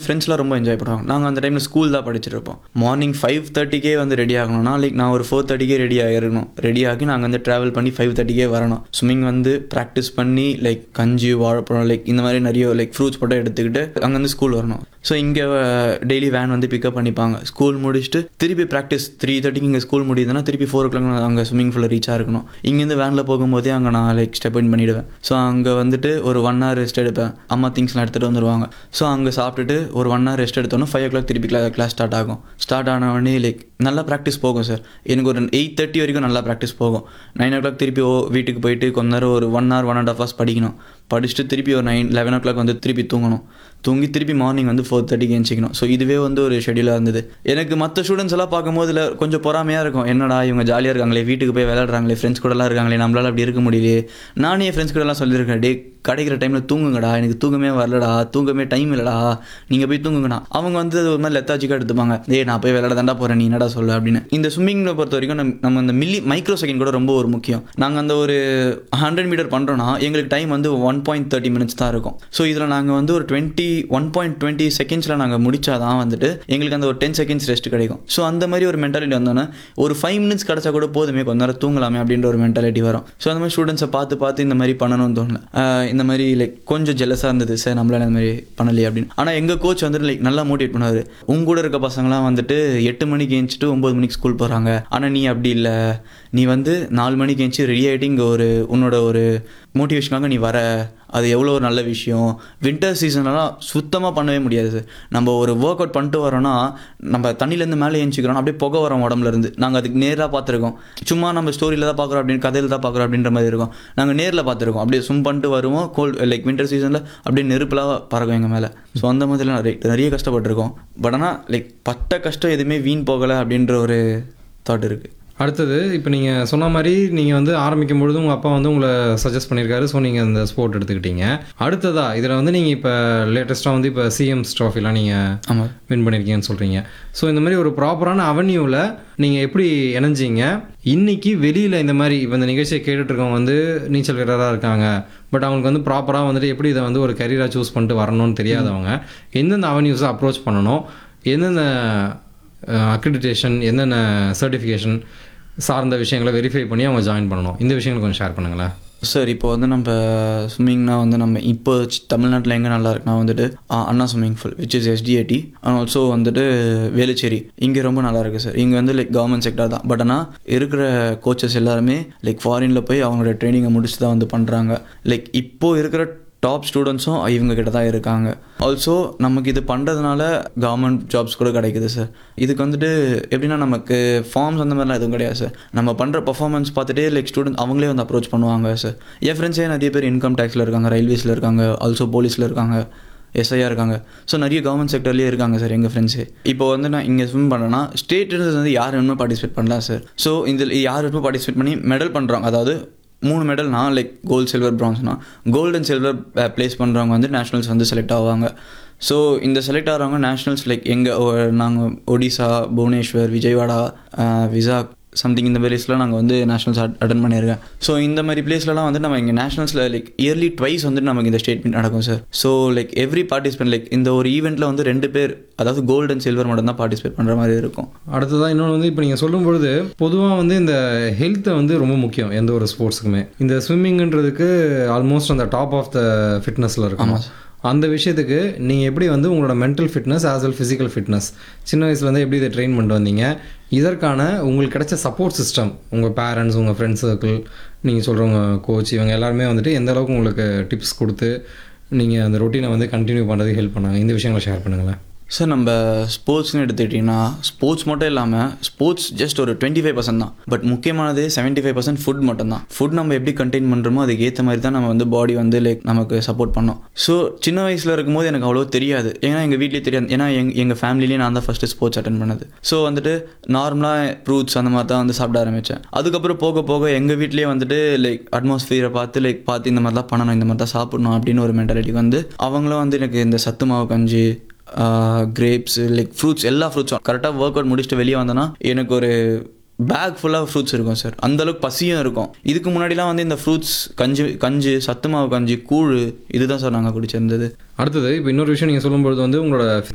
ஃப்ரெண்ட்ஸ்லாம் ரொம்ப என்ஜாய் பண்ணுவாங்க நாங்கள் அந்த டைமில் ஸ்கூல் தான் படிச்சுட்டு இருப்போம் மார்னிங் ஃபைவ் தேர்ட்டிக்கே வந்து ரெடி ஆகணும்னா லைக் நான் ஒரு ஃபோர் தேர்ட்டிக்கே ரெடி ஆகிருக்கணும் ரெடி ஆகி நாங்கள் வந்து ட்ராவல் பண்ணி ஃபைவ் தேர்ட்டிக்கே வரணும் ஸ்விம்மிங் வந்து ப்ராக்டிஸ் பண்ணி லைக் கஞ்சி வாழைப்பழம் லைக் இந்த மாதிரி நிறைய லைக் ஃப்ரூட்ஸ் மட்டும் எடுத்துக்கிட்டு அங்கேருந்து ஸ்கூல் வரணும் ஸோ இங்கே டெய்லி வேன் வந்து பிக்கப் பண்ணிப்பாங்க ஸ்கூல் முடிச்சுட்டு திருப்பி ப்ராக்டிஸ் த்ரீ தேர்ட்டிக்கு இங்கே ஸ்கூல் முடியுதுன்னா திருப்பி ஃபோர் ஓ கிளாக் அங்கே ஸ்விம்மிங் ஃபுல்லில் ரீச் ஆகிருக்கணும் இங்கேருந்து வேனில் போகும்போதே அங்கே நான் லைக் ஸ்டெப் இன் பண்ணிவிடுவேன் ஸோ அங்கே வந்துட்டு ஒரு ஒன் ஹவர் ரெஸ்ட் எடுப்பேன் அம்மா திங்ஸ்லாம் எடுத்துகிட்டு வந்துடுவாங்க ஸோ அங்கே சாப்பிட்டுட்டு ஒரு ஒன் ஹவர் ரெஸ்ட் எடுத்தோன்னா ஃபைவ் ஓ கிளாக் திருப்பி கிளா கிளாஸ் ஸ்டார்ட் ஆகும் ஸ்டார்ட் ஆன உடனே லைக் நல்லா ப்ராக்டிஸ் போகும் சார் எனக்கு ஒரு எயிட் தேர்ட்டி வரைக்கும் நல்லா ப்ராக்டிஸ் போகும் நைன் ஓ கிளாக் திருப்பி ஓ வீட்டுக்கு போயிட்டு கொஞ்ச நேரம் ஒரு one hour one and half hours படிக்கணும் படிச்சுட்டு திருப்பி ஒரு நைன் லெவன் ஓ கிளாக் வந்து திருப்பி தூங்கணும் தூங்கி திருப்பி மார்னிங் வந்து ஃபோர் தேர்ட்டிக்கு எழுச்சிக்கணும் ஸோ இதுவே வந்து ஒரு ஷெடியூலாக இருந்தது எனக்கு மற்ற ஸ்டூடெண்ட்ஸ் எல்லாம் பார்க்கும்போது இதில் கொஞ்சம் பொறாமையாக இருக்கும் என்னடா இவங்க ஜாலியாக இருக்காங்களே வீட்டுக்கு போய் விளையாடுறாங்களே ஃப்ரெண்ட்ஸ் கூடலாம் இருக்காங்களே நம்மளால அப்படி இருக்க முடியலையே நானே என் ஃப்ரெண்ட்ஸ் கூடலாம் சொல்லியிருக்கேன் டே கிடைக்கிற டைமில் தூங்குங்கடா எனக்கு தூங்கமே வரலடா தூங்கமே டைம் இல்லைடா நீங்கள் போய் தூங்குங்கண்ணா அவங்க வந்து ஒரு மாதிரி லெத்தாச்சிக்காக எடுத்துப்பாங்க டேய் நான் போய் விளையாட தாண்டா போகிறேன் நீ என்னடா சொல்ல அப்படின்னு இந்த ஸ்விம்மிங்கில் பொறுத்த வரைக்கும் நம்ம நம்ம இந்த மில்லி மைக்ரோ செகண்ட் கூட ரொம்ப ஒரு முக்கியம் நாங்கள் அந்த ஒரு ஹண்ட்ரட் மீட்டர் பண்ணுறோன்னா எங்களுக்கு டைம் வந்து ஒன் பாயிண்ட் தேர்ட்டி மினிட்ஸ் தான் இருக்கும் ஸோ இதில் நாங்கள் வந்து ஒரு டுவெண்ட்டி ஒன் பாயிண்ட் டுவெண்ட்டி செகண்ட்ஸில் நாங்கள் முடிச்சாதான் வந்துட்டு எங்களுக்கு அந்த ஒரு டென் செகண்ட்ஸ் ரெஸ்ட் கிடைக்கும் ஸோ அந்த மாதிரி ஒரு மென்டாலிட்டி வந்தோன்னா ஒரு ஃபைவ் மினிட்ஸ் கிடச்சா கூட போதுமே கொஞ்ச நேரம் தூங்கலாமே அப்படின்ற ஒரு மென்டாலிட்டி வரும் ஸோ அந்த மாதிரி ஸ்டூடெண்ட்ஸை பார்த்து பார்த்து இந்த மாதிரி பண்ணணும்னு தோணல ஆஹ் இந்த மாதிரி லைக் கொஞ்சம் ஜெலஸாக இருந்தது சார் நம்மளால இந்த மாதிரி பண்ணலையே அப்படின்னு ஆனால் எங்கள் கோச் வந்துட்டு லைக் நல்லா மோட்டிவேட் பண்ணுவார் உங்க கூட இருக்க பசங்களாம் வந்துட்டு எட்டு மணிக்கு எழுந்துச்சிட்டு ஒம்பது மணிக்கு ஸ்கூல் போகிறாங்க ஆனால் நீ அப்படி இல்லை நீ வந்து நாலு மணிக்கு எழுந்துச்சி ரெடி ஆகிட்டு இங்கே ஒரு உன்னோட ஒரு மோட்டிவேஷனாக நீ வர அது எவ்வளோ ஒரு நல்ல விஷயம் வின்டர் சீசன்லலாம் சுத்தமாக பண்ணவே முடியாது சார் நம்ம ஒரு ஒர்க் அவுட் பண்ணிட்டு வரோன்னா நம்ம தண்ணியிலேருந்து மேலே ஏஞ்சிக்கிறோம் அப்படியே புகை வரோம் உடம்புல இருந்து நாங்கள் அதுக்கு நேராக பார்த்துருக்கோம் சும்மா நம்ம ஸ்டோரியில் தான் பார்க்குறோம் அப்படின்னு கதையில் தான் பார்க்குறோம் அப்படின்ற மாதிரி இருக்கும் நாங்கள் நேரில் பார்த்துருக்கோம் அப்படியே சும் பண்ணிட்டு வருவோம் கோல்ட் லைக் வின்டர் சீசனில் அப்படியே நெருப்புலாம் பறக்கும் எங்கள் மேலே ஸோ அந்த மாதிரிலாம் நிறைய நிறைய கஷ்டப்பட்டிருக்கோம் பட் ஆனால் லைக் பட்ட கஷ்டம் எதுவுமே வீண் போகலை அப்படின்ற ஒரு தாட் இருக்குது அடுத்தது இப்போ நீங்கள் சொன்ன மாதிரி நீங்கள் வந்து ஆரம்பிக்கும் பொழுது உங்கள் அப்பா வந்து உங்களை சஜஸ்ட் பண்ணியிருக்காரு ஸோ நீங்கள் இந்த ஸ்போர்ட் எடுத்துக்கிட்டீங்க அடுத்ததா இதில் வந்து நீங்கள் இப்போ லேட்டஸ்ட்டாக வந்து இப்போ சிஎம்ஸ் ட்ராஃபிலாம் நீங்கள் ஆமாம் வின் பண்ணியிருக்கீங்கன்னு சொல்கிறீங்க ஸோ இந்த மாதிரி ஒரு ப்ராப்பரான அவென்யூவில் நீங்கள் எப்படி இணைஞ்சீங்க இன்னைக்கு வெளியில் இந்த மாதிரி இப்போ இந்த நிகழ்ச்சியை கேட்டுட்டு இருக்கவங்க வந்து நீச்சல் வீரராக இருக்காங்க பட் அவங்களுக்கு வந்து ப்ராப்பராக வந்துட்டு எப்படி இதை வந்து ஒரு கரியராக சூஸ் பண்ணிட்டு வரணும்னு தெரியாதவங்க எந்தெந்த அவென்யூஸை அப்ரோச் பண்ணணும் எந்தெந்த அக்ரிடிட்டேஷன் என்னென்ன சர்டிஃபிகேஷன் சார்ந்த விஷயங்களை வெரிஃபை பண்ணி அவங்க ஜாயின் பண்ணணும் இந்த விஷயங்களை கொஞ்சம் ஷேர் பண்ணுங்களேன் சார் இப்போ வந்து நம்ம ஸ்விம்மிங்னா வந்து நம்ம இப்போ தமிழ்நாட்டில் எங்கே நல்லா இருக்குன்னா வந்துட்டு ஆ, அண்ணா swimming pool which is SDAT and also வந்துட்டு வேலுச்சேரி இங்கே ரொம்ப நல்லா இருக்குது சார் இங்கே வந்து லைக் கவர்மெண்ட் செக்டர் தான் பட் ஆனால் இருக்கிற கோச்சஸ் எல்லாருமே லைக் ஃபாரினில் போய் அவங்களோட ட்ரைனிங்கை முடிச்சு தான் வந்து பண்ணுறாங்க லைக் இப்போ இருக்கிற டாப் ஸ்டூடெண்ட்ஸும் இவங்க கிட்ட தான் இருக்காங்க ஆல்சோ நமக்கு இது பண்ணுறதுனால கவர்மெண்ட் ஜாப்ஸ் கூட கிடைக்குது சார் இதுக்கு வந்துட்டு எப்படின்னா நமக்கு ஃபார்ம்ஸ் அந்த மாதிரிலாம் எதுவும் கிடையாது சார் நம்ம பண்ணுற பர்ஃபார்மன்ஸ் பார்த்துட்டே லைக் ஸ்டூடெண்ட் அவங்களே வந்து அப்ரோச் பண்ணுவாங்க சார் என் ஃப்ரெண்ட்ஸே நிறைய பேர் இன்கம் டேக்ஸில் இருக்காங்க ரயில்வேஸில் இருக்காங்க ஆல்சோ போலீஸில் இருக்காங்க எஸ்ஐயாக இருக்காங்க ஸோ நிறைய கவர்மெண்ட் செக்டர்லேயே இருக்காங்க சார் எங்கள் ஃப்ரெண்ட்ஸு இப்போ வந்து நான் இங்கே ஸ்விம் பண்ணேன்னா ஸ்டேட் வந்து யார் வேணுமோ பார்ட்டிசிபேட் பண்ணலாம் சார் ஸோ இதில் யார் வேணுமோ பார்ட்டிசிபேட் பண்ணி மெடல் பண்ணுறாங்க அதாவது மூணு மெடல்னா லைக் கோல்டு சில்வர் பிரான்ஸ்னா கோல்டு அண்ட் சில்வர் ப்ளேஸ் பண்ணுறவங்க வந்து நேஷ்னல்ஸ் வந்து செலக்ட் ஆவாங்க ஸோ இந்த செலக்ட் ஆகிறவங்க நேஷ்னல்ஸ் லைக் எங்கள் நாங்கள் ஒடிசா புவனேஸ்வர் விஜயவாடா விசாக் சம்திங் இந்த பிளேஸ்லாம் நாங்கள் வந்து நேஷனல்ஸ் அட்டன் பண்ணியிருக்கேன் ஸோ இந்த மாதிரி பிளேஸ்லலாம் வந்து நம்ம இங்கே நேஷனல்ஸில் லைக் இயர்லி ட்வைஸ் வந்துட்டு நமக்கு இந்த ஸ்டேட் மீட் நடக்கும் sir so like every participant like இந்த ஒரு ஈவெண்ட்டில் வந்து ரெண்டு பேர் அதாவது கோல்டு அண்ட் சில்வர் மட்டும் தான் பார்ட்டிசிபேட் பண்ணுற மாதிரி இருக்கும் அடுத்ததாக இன்னொன்று வந்து இப்போ நீங்கள் சொல்லும் பொழுது பொதுவாக வந்து இந்த ஹெல்த்தை வந்து ரொம்ப முக்கியம் எந்த ஒரு ஸ்போர்ட்ஸுக்குமே இந்த ஸ்விம்மிங்ன்றதுக்கு ஆல்மோஸ்ட் அந்த டாப் ஆஃப் த ஃபிட்னஸில் இருக்கும் அந்த விஷயத்துக்கு நீங்கள் எப்படி வந்து உங்களோட mental fitness as well physical fitness சின்ன வயசுலேருந்து எப்படி இதை ட்ரெயின் பண்ணிட்டு வந்தீங்க இதற்கான உங்களுக்கு கிடைச்ச சப்போர்ட் சிஸ்டம் உங்கள் பேரண்ட்ஸ் உங்கள் ஃப்ரெண்ட்ஸ் சர்க்கிள் நீங்கள் சொல்கிறவங்க கோச் இவங்க எல்லாருமே வந்துட்டு எந்த அளவுக்கு உங்களுக்கு டிப்ஸ் கொடுத்து நீங்கள் அந்த ரொட்டீனை வந்து கண்டினியூ பண்ணுறதுக்கு ஹெல்ப் பண்ணாங்க இந்த விஷயங்களை ஷேர் பண்ணுங்களேன் சார் நம்ம ஸ்போர்ட்ஸ்னு எடுத்துக்கிட்டிங்கன்னா ஸ்போர்ட்ஸ் மட்டும் இல்லாமல் ஸ்போர்ட்ஸ் ஜஸ்ட் ஒரு டுவெண்ட்டி ஃபைவ் பர்சன்ட் தான் பட் முக்கியமானது செவன்ட்டி ஃபைவ் பர்சன்ட் ஃபுட் மட்டும் தான் ஃபுட் நம்ம எப்படி கண்டெயின் பண்ணுறோமோ அதுக்கு ஏற்ற மாதிரி தான் நம்ம வந்து பாடி வந்து லைக் நமக்கு சப்போர்ட் பண்ணோம் ஸோ சின்ன வயசில் இருக்கும்போது எனக்கு அவ்வளோ தெரியாது ஏன்னா எங்கள் வீட்லேயே தெரியாது ஏன்னா எங் எங்கள் ஃபேமிலிலேயே நான் தான் ஃபஸ்ட்டு ஸ்போர்ட்ஸ் அட்டன் பண்ணது ஸோ வந்துட்டு நார்மலாக ஃப்ரூட்ஸ் அந்த மாதிரி தான் வந்து சாப்பிட ஆரம்பித்தேன் அதுக்கப்புறம் போக போக எங்கள் வீட்லேயே வந்துட்டு லைக் அட்மாஸ்ஃபியரை பார்த்து லைக் பார்த்து இந்த மாதிரி தான் பண்ணணும் இந்த மாதிரி தான் சாப்பிடணும் அப்படின்னு ஒரு மென்டாலிட்டி வந்து அவங்களும் வந்து எனக்கு இந்த சத்து மாவு கஞ்சி கிரேப்ஸ் லைக் ஃப்ரூட்ஸ் எல்லா ஃப்ரூட்ஸும் கரெக்டாக ஒர்க் அவுட் முடிச்சுட்டு வெளியே வந்தேன்னா எனக்கு ஒரு பேக் ஃபுல்லாக ஃப்ரூட்ஸ் இருக்கும் சார் அந்த அளவுக்கு பசியும் இருக்கும் இதுக்கு முன்னாடிலாம் வந்து இந்த ஃப்ரூட்ஸ் கஞ்சி கஞ்சி சத்து மாவு கஞ்சி கூழ் இதுதான் சார் நாங்கள் குடிச்சிருந்தது அடுத்தது இப்போ இன்னொரு விஷயம் நீங்கள் சொல்லும்பொழுது வந்து உங்களோட